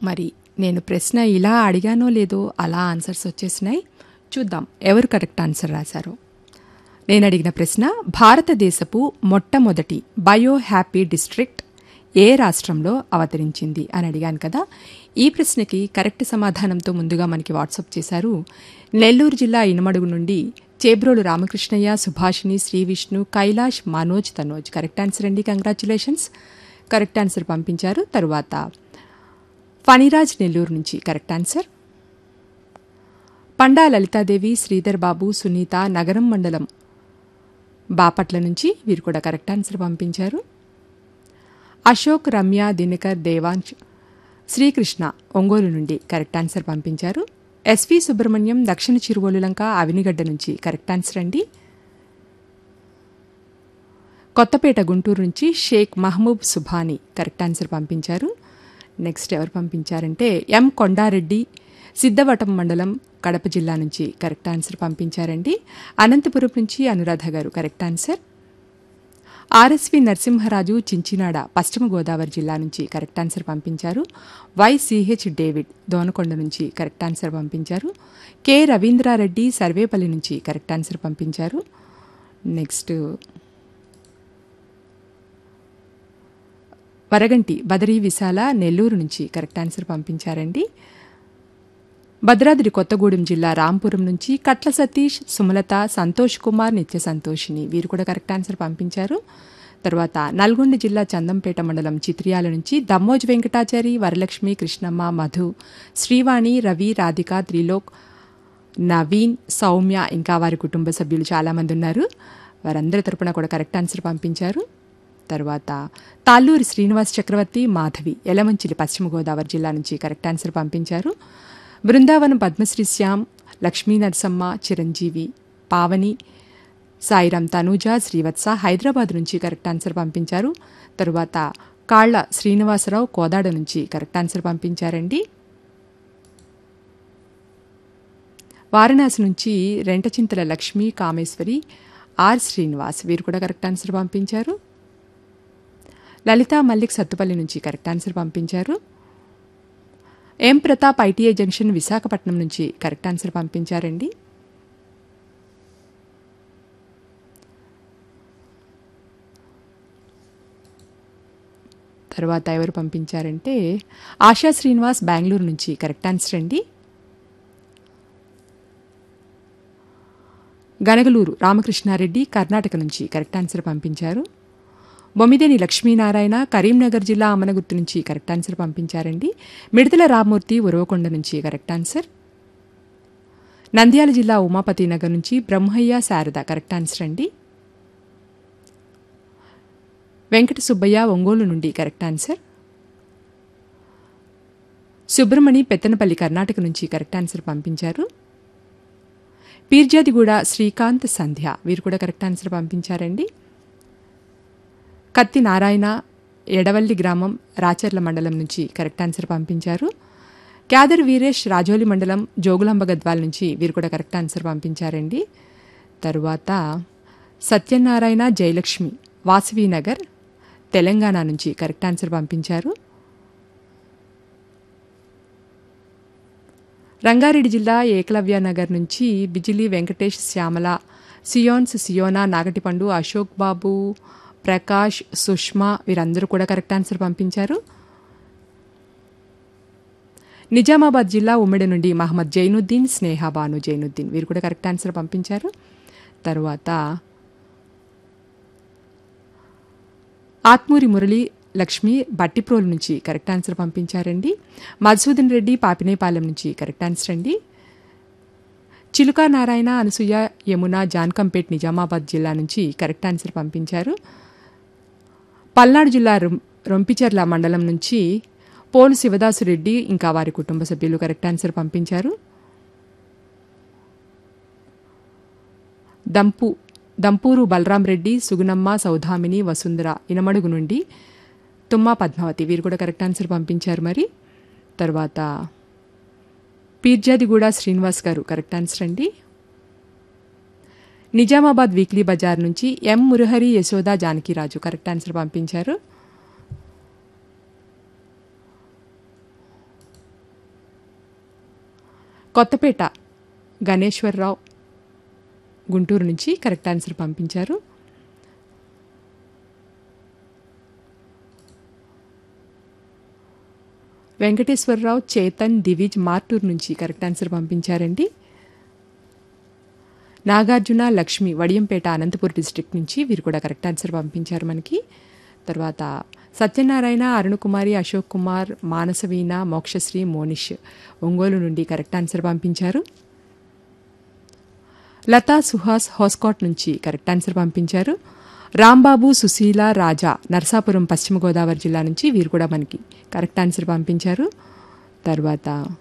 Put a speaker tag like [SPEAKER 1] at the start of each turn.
[SPEAKER 1] మరి నేను ప్రశ్న ఇలా అడిగానో లేదో అలా ఆన్సర్స్ వచ్చేసినాయి చూద్దాం ఎవరు కరెక్ట్ ఆన్సర్ రాశారో నేను అడిగిన ప్రశ్న భారతదేశపు మొట్టమొదటి బయో హ్యాపీ డిస్ట్రిక్ట్ ఏ రాష్ట్రంలో అవతరించింది అని అడిగాను కదా ఈ ప్రశ్నకి కరెక్ట్ సమాధానంతో ముందుగా మనకి వాట్సాప్ చేశారు నెల్లూరు జిల్లా ఇనమడుగు నుండి చేబ్రోలు రామకృష్ణయ్య సుభాషిణి శ్రీ విష్ణు కైలాష్ మనోజ్ తనోజ్ కరెక్ట్ ఆన్సర్ అండి కంగ్రాచులేషన్స్ కరెక్ట్ ఆన్సర్ పంపించారు తరువాత ఫణిరాజ్ నెల్లూరు నుంచి కరెక్ట్ ఆన్సర్ పండా లలితాదేవి శ్రీధర్ బాబు సునీత నగరం మండలం బాపట్ల నుంచి వీరు కూడా కరెక్ట్ ఆన్సర్ పంపించారు అశోక్ రమ్య దినకర్ దేవాంశ్ శ్రీకృష్ణ ఒంగోలు నుండి కరెక్ట్ ఆన్సర్ పంపించారు ఎస్వి సుబ్రహ్మణ్యం దక్షిణ చిరువోలులంక అవినిగడ్డ నుంచి కరెక్ట్ ఆన్సర్ అండి కొత్తపేట గుంటూరు నుంచి షేక్ మహబూబ్ సుభాని కరెక్ట్ ఆన్సర్ పంపించారు నెక్స్ట్ ఎవరు పంపించారంటే ఎం కొండారెడ్డి సిద్ధవటం మండలం కడప జిల్లా నుంచి కరెక్ట్ ఆన్సర్ పంపించారండి అనంతపురం నుంచి Anuradha garu correct answer RSV Narasimharaju Chinchinada పశ్చిమ గోదావరి జిల్లా నుంచి కరెక్ట్ ఆన్సర్ పంపించారు వైసిహెచ్ డేవిడ్ దోనకొండ నుంచి కరెక్ట్ ఆన్సర్ పంపించారు కె రవీంద్రారెడ్డి సర్వేపల్లి నుంచి కరెక్ట్ ఆన్సర్ పంపించారు నెక్స్ట్ వరగంటి బదరీ విశాల నెల్లూరు నుంచి కరెక్ట్ ఆన్సర్ పంపించారండి భద్రాద్రి కొత్తగూడెం జిల్లా రాంపురం నుంచి కట్ల సతీష్ సుమలత సంతోష్ కుమార్ నిత్య సంతోషిని వీరు కూడా కరెక్ట్ ఆన్సర్ పంపించారు తర్వాత నల్గొండ జిల్లా చందంపేట మండలం చిత్రియాల నుంచి దమ్మోజ్ వెంకటాచారి వరలక్ష్మి కృష్ణమ్మ మధు శ్రీవాణి రవి రాధిక త్రిలోక్ నవీన్ సౌమ్య ఇంకా వారి కుటుంబ సభ్యులు చాలామంది ఉన్నారు వారందరి తరపున కూడా కరెక్ట్ ఆన్సర్ పంపించారు తర్వాత తాళ్ళూరి శ్రీనివాస్ చక్రవర్తి మాధవి ఎలమంచిలి పశ్చిమ గోదావరి జిల్లా నుంచి కరెక్ట్ ఆన్సర్ పంపించారు బృందావనం పద్మశ్రీ శ్యామ్ లక్ష్మీ నరసమ్మ చిరంజీవి పావని సాయిరాం తనూజ శ్రీవత్స హైదరాబాద్ నుంచి కరెక్ట్ ఆన్సర్ పంపించారు తరువాత కాళ్ల శ్రీనివాసరావు కోదాడ నుంచి కరెక్ట్ ఆన్సర్ పంపించారండి వారణాసి నుంచి రెంటచింతల లక్ష్మీ కామేశ్వరి ఆర్ శ్రీనివాస్ వీరు కూడా కరెక్ట్ ఆన్సర్ పంపించారు లలిత మల్లిక్ సత్తుపల్లి నుంచి కరెక్ట్ ఆన్సర్ పంపించారు M Pratap ITI junction Visakhapatnam నుంచి కరెక్ట్ ఆన్సర్ పంపించారండి తర్వాత ఎవరు పంపించారంటే ఆశా శ్రీనివాస్ బెంగళూరు నుంచి కరెక్ట్ ఆన్సర్ అండి గనగలూరు రామకృష్ణారెడ్డి కర్ణాటక నుంచి కరెక్ట్ ఆన్సర్ పంపించారు బొమ్మిదేని లక్ష్మీనారాయణ కరీంనగర్ జిల్లా అమనగుర్తు నుంచి కరెక్ట్ ఆన్సర్ పంపించారండి మిడతల రామ్మూర్తి ఉరవకొండ నుంచి కరెక్ట్ ఆన్సర్ నంద్యాల జిల్లా ఉమాపతి నగర్ నుంచి బ్రహ్మయ్య శారద కరెక్ట్ ఆన్సర్ అండి వెంకట సుబ్బయ్య ఒంగోలు నుండి కరెక్ట్ ఆన్సర్ సుబ్రమణి పెత్తనపల్లి కర్ణాటక నుంచి కరెక్ట్ ఆన్సర్ పంపించారు పీర్జాదిగూడ శ్రీకాంత్ సంధ్య వీరు కూడా కరెక్ట్ ఆన్సర్ పంపించారండి కత్తి నారాయణ ఎడవల్లి గ్రామం రాచర్ల మండలం నుంచి కరెక్ట్ ఆన్సర్ పంపించారు క్యాదర్ వీరేష్ రాజోలి మండలం జోగులాంబ గద్వాల నుంచి వీరు కూడా కరెక్ట్ ఆన్సర్ పంపించారండి తరువాత సత్యనారాయణ జయలక్ష్మి వాసవీనగర్ తెలంగాణ నుంచి కరెక్ట్ ఆన్సర్ పంపించారు రంగారెడ్డి జిల్లా ఏకలవ్య నగర్ నుంచి బిజిలీ వెంకటేష్ శ్యామల సియోన్స్ సియోనా నాగటిపండు అశోక్ బాబు ప్రకాష్ సుష్మా వీరందరూ కూడా కరెక్ట్ ఆన్సర్ పంపించారు నిజామాబాద్ జిల్లా ఉమ్మడి నుండి మహమ్మద్ జైనుద్దీన్ స్నేహ బాను జైనుద్దీన్ వీరు కూడా కరెక్ట్ ఆన్సర్ పంపించారు తరువాత ఆత్మూరి మురళి లక్ష్మి బట్టిప్రోలు నుంచి కరెక్ట్ ఆన్సర్ పంపించారండి మధుసూదన్ రెడ్డి పాపినేపాలెం నుంచి కరెక్ట్ ఆన్సర్ అండి చిలుకా నారాయణ అనసూయ యమున జాన్కంపేట్ నిజామాబాద్ జిల్లా నుంచి కరెక్ట్ ఆన్సర్ పంపించారు పల్నాడు జిల్లా రొంపిచెర్ల మండలం నుంచి పోలు శివదాసురెడ్డి ఇంకా వారి కుటుంబ సభ్యులు కరెక్ట్ ఆన్సర్ పంపించారు దంపు దంపూరు బలరాం రెడ్డి సుగుణమ్మ సౌధామిని వసుంధర ఇనమడుగు నుండి తుమ్మా పద్మావతి వీరు కూడా కరెక్ట్ ఆన్సర్ పంపించారు మరి తర్వాత పీర్జాదిగూడ శ్రీనివాస్ గారు కరెక్ట్ ఆన్సర్ అండి నిజామాబాద్ వీక్లీ బజార్ నుంచి M Murahari Yashoda Janakiraju correct answer పంపించారు కొత్తపేట గణేశ్వరరావు గుంటూరు నుంచి కరెక్ట్ ఆన్సర్ పంపించారు వెంకటేశ్వరరావు చేతన్ దివిజ్ మార్టూర్ నుంచి కరెక్ట్ ఆన్సర్ పంపించారండి నాగార్జున లక్ష్మి వడియంపేట అనంతపూర్ డిస్ట్రిక్ట్ నుంచి వీరు కూడా కరెక్ట్ ఆన్సర్ పంపించారు మనకి తర్వాత సత్యనారాయణ అరుణకుమారి అశోక్ కుమార్ మానసవీణ మోక్షశ్రీ మోనిష్ ఒంగోలు నుండి కరెక్ట్ ఆన్సర్ పంపించారు లతా సుహాస్ హోస్కాట్ నుంచి కరెక్ట్ ఆన్సర్ పంపించారు రాంబాబు సుశీల రాజా నర్సాపురం పశ్చిమ గోదావరి జిల్లా నుంచి వీరు కూడా మనకి కరెక్ట్ ఆన్సర్ పంపించారు తర్వాత